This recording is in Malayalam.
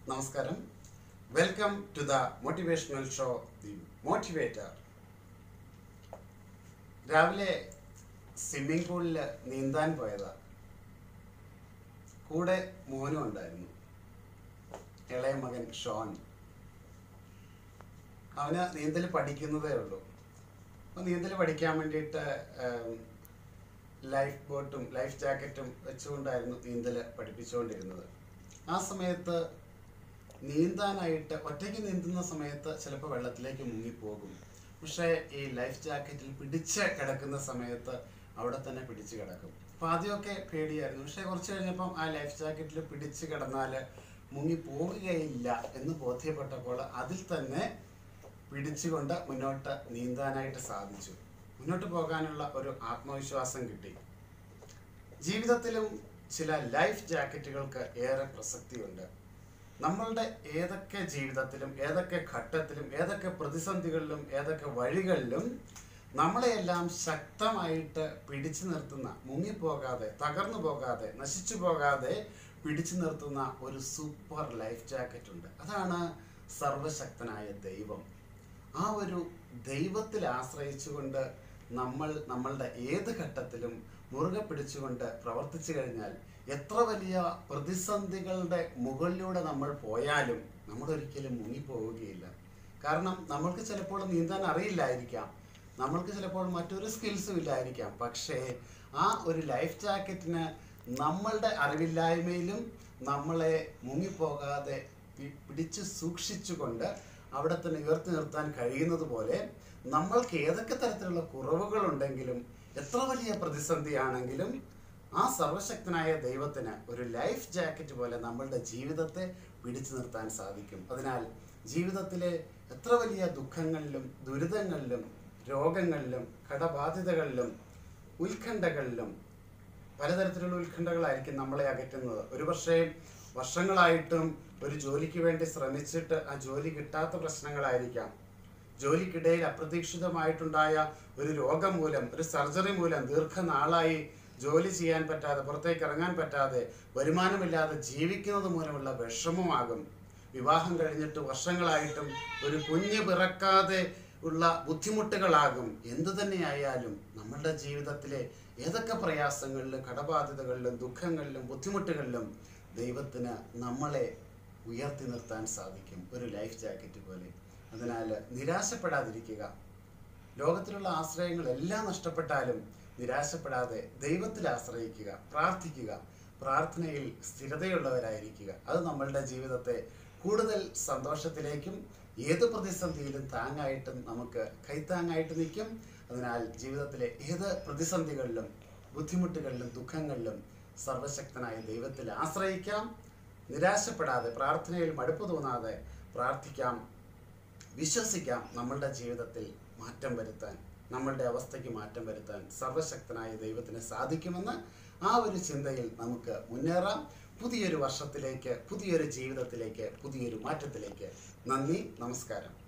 നമസ്കാരം welcome to the motivational show the motivator രാവിലെ സ്വിമ്മിംഗ് പൂളിൽ നീന്താൻ പോയതാ കൂടെ മോനും ഉണ്ടായിരുന്നു ഇളയ മകൻ ഷോൺ അവന് നീന്തൽ പഠിക്കുന്നതേ ഉള്ളൂ അപ്പോൾ നീന്തൽ പഠിക്കാൻ വേണ്ടിയിട്ട് ലൈഫ് ബോട്ടും ലൈഫ് ജാക്കറ്റും വെച്ചുകൊണ്ടായിരുന്നു നീന്തൽ പഠിപ്പിച്ചുകൊണ്ടിരുന്നത് ആ സമയത്ത് നീന്താനായിട്ട് ഒറ്റയ്ക്ക് നീന്തുന്ന സമയത്ത് ചിലപ്പോൾ വെള്ളത്തിലേക്ക് മുങ്ങിപ്പോകും പക്ഷേ ഈ ലൈഫ് ജാക്കറ്റിൽ പിടിച്ച് കിടക്കുന്ന സമയത്ത് അവിടെ തന്നെ പിടിച്ച് കിടക്കും അപ്പോൾ ആദ്യമൊക്കെ പേടിയായിരുന്നു പക്ഷേ കുറച്ച് കഴിഞ്ഞപ്പം ആ ലൈഫ് ജാക്കറ്റിൽ പിടിച്ച് കിടന്നാൽ മുങ്ങി പോകുകയില്ല എന്ന് ബോധ്യപ്പെട്ടപ്പോൾ അതിൽ തന്നെ പിടിച്ചുകൊണ്ട് മുന്നോട്ട് നീന്താനായിട്ട് സാധിച്ചു മുന്നോട്ട് പോകാനുള്ള ഒരു ആത്മവിശ്വാസം കിട്ടി ജീവിതത്തിലും ചില ലൈഫ് ജാക്കറ്റുകൾക്ക് ഏറെ പ്രസക്തിയുണ്ട് നമ്മളുടെ ഏതൊക്കെ ജീവിതത്തിലും ഏതൊക്കെ ഘട്ടത്തിലും ഏതൊക്കെ പ്രതിസന്ധികളിലും ഏതൊക്കെ വഴികളിലും നമ്മളെയെല്ലാം ശക്തമായിട്ട് പിടിച്ചു നിർത്തുന്ന മുങ്ങിപ്പോകാതെ തകർന്നു പോകാതെ നശിച്ചു പോകാതെ പിടിച്ചു നിർത്തുന്ന ഒരു സൂപ്പർ ലൈഫ് ജാക്കറ്റ് ഉണ്ട് അതാണ് സർവശക്തനായ ദൈവം ആ ഒരു ദൈവത്തിൽ ആശ്രയിച്ചുകൊണ്ട് നമ്മൾ നമ്മളുടെ ഏത് ഘട്ടത്തിലും മുറുകെ പിടിച്ചുകൊണ്ട് പ്രവർത്തിച്ചു കഴിഞ്ഞാൽ എത്ര വലിയ പ്രതിസന്ധികളുടെ മുകളിലൂടെ നമ്മൾ പോയാലും നമ്മൾ ഒരിക്കലും മുങ്ങിപ്പോവുകയില്ല കാരണം നമ്മൾക്ക് ചിലപ്പോൾ നീന്താൻ അറിയില്ലായിരിക്കാം നമ്മൾക്ക് ചിലപ്പോൾ മറ്റൊരു സ്കിൽസും ഇല്ലായിരിക്കാം പക്ഷേ ആ ഒരു ലൈഫ് ജാക്കറ്റിന് നമ്മളുടെ അറിവില്ലായ്മയിലും നമ്മളെ മുങ്ങിപ്പോകാതെ പി- പിടിച്ച് സൂക്ഷിച്ചുകൊണ്ട് അവിടെ തന്നെ ഉയർത്തി നിർത്താൻ കഴിയുന്നത് പോലെ നമ്മൾക്ക് ഏതൊക്കെ തരത്തിലുള്ള കുറവുകളുണ്ടെങ്കിലും എത്ര വലിയ പ്രതിസന്ധിയാണെങ്കിലും ആ സർവശക്തനായ ദൈവത്തിന് ഒരു ലൈഫ് ജാക്കറ്റ് പോലെ നമ്മളുടെ ജീവിതത്തെ പിടിച്ചു നിർത്താൻ സാധിക്കും അതിനാൽ ജീവിതത്തിലെ എത്ര വലിയ ദുഃഖങ്ങളിലും ദുരിതങ്ങളിലും രോഗങ്ങളിലും കടബാധ്യതകളിലും ഉത്കണ്ഠകളിലും പലതരത്തിലുള്ള ഉത്കണ്ഠകളായിരിക്കും നമ്മളെ അകറ്റുന്നത് ഒരുപക്ഷേ വർഷങ്ങളായിട്ടും ഒരു ജോലിക്ക് വേണ്ടി ശ്രമിച്ചിട്ട് ആ ജോലി കിട്ടാത്ത പ്രശ്നങ്ങളായിരിക്കാം ജോലിക്കിടയിൽ അപ്രതീക്ഷിതമായിട്ടുണ്ടായ ഒരു രോഗം മൂലം ഒരു സർജറി മൂലം ദീർഘനാളായി ജോലി ചെയ്യാൻ പറ്റാതെ പുറത്തേക്ക് ഇറങ്ങാൻ പറ്റാതെ വരുമാനമില്ലാതെ ജീവിക്കുന്നത് മൂലമുള്ള വിഷമമാകും വിവാഹം കഴിഞ്ഞിട്ട് വർഷങ്ങളായിട്ടും ഒരു കുഞ്ഞ് പിറക്കാതെ ഉള്ള ബുദ്ധിമുട്ടുകളാകും എന്തു തന്നെയായാലും നമ്മളുടെ ജീവിതത്തിലെ ഏതൊക്കെ പ്രയാസങ്ങളിലും കടബാധ്യതകളിലും ദുഃഖങ്ങളിലും ബുദ്ധിമുട്ടുകളിലും ദൈവത്തിന് നമ്മളെ ഉയർത്തി നിർത്താൻ സാധിക്കും ഒരു ലൈഫ് ജാക്കറ്റ് പോലെ അതിനാൽ നിരാശപ്പെടാതിരിക്കുക ലോകത്തിലുള്ള ആശ്രയങ്ങൾ എല്ലാം നഷ്ടപ്പെട്ടാലും നിരാശപ്പെടാതെ ദൈവത്തിൽ ആശ്രയിക്കുക പ്രാർത്ഥിക്കുക പ്രാർത്ഥനയിൽ സ്ഥിരതയുള്ളവരായിരിക്കുക അത് നമ്മളുടെ ജീവിതത്തെ കൂടുതൽ സന്തോഷത്തിലേക്കും ഏത് പ്രതിസന്ധിയിലും താങ്ങായിട്ടും നമുക്ക് കൈത്താങ്ങായിട്ട് നിൽക്കും അതിനാൽ ജീവിതത്തിലെ ഏത് പ്രതിസന്ധികളിലും ബുദ്ധിമുട്ടുകളിലും ദുഃഖങ്ങളിലും സർവശക്തനായ ദൈവത്തിൽ ആശ്രയിക്കാം നിരാശപ്പെടാതെ പ്രാർത്ഥനയിൽ മടുപ്പ് തോന്നാതെ പ്രാർത്ഥിക്കാം വിശ്വസിക്കാം നമ്മളുടെ ജീവിതത്തിൽ മാറ്റം വരുത്താൻ നമ്മളുടെ അവസ്ഥയ്ക്ക് മാറ്റം വരുത്താൻ സർവശക്തനായ ദൈവത്തിന് സാധിക്കുമെന്ന് ആ ഒരു ചിന്തയിൽ നമുക്ക് മുന്നേറാം പുതിയൊരു വർഷത്തിലേക്ക് പുതിയൊരു ജീവിതത്തിലേക്ക് പുതിയൊരു മാറ്റത്തിലേക്ക് നന്ദി നമസ്കാരം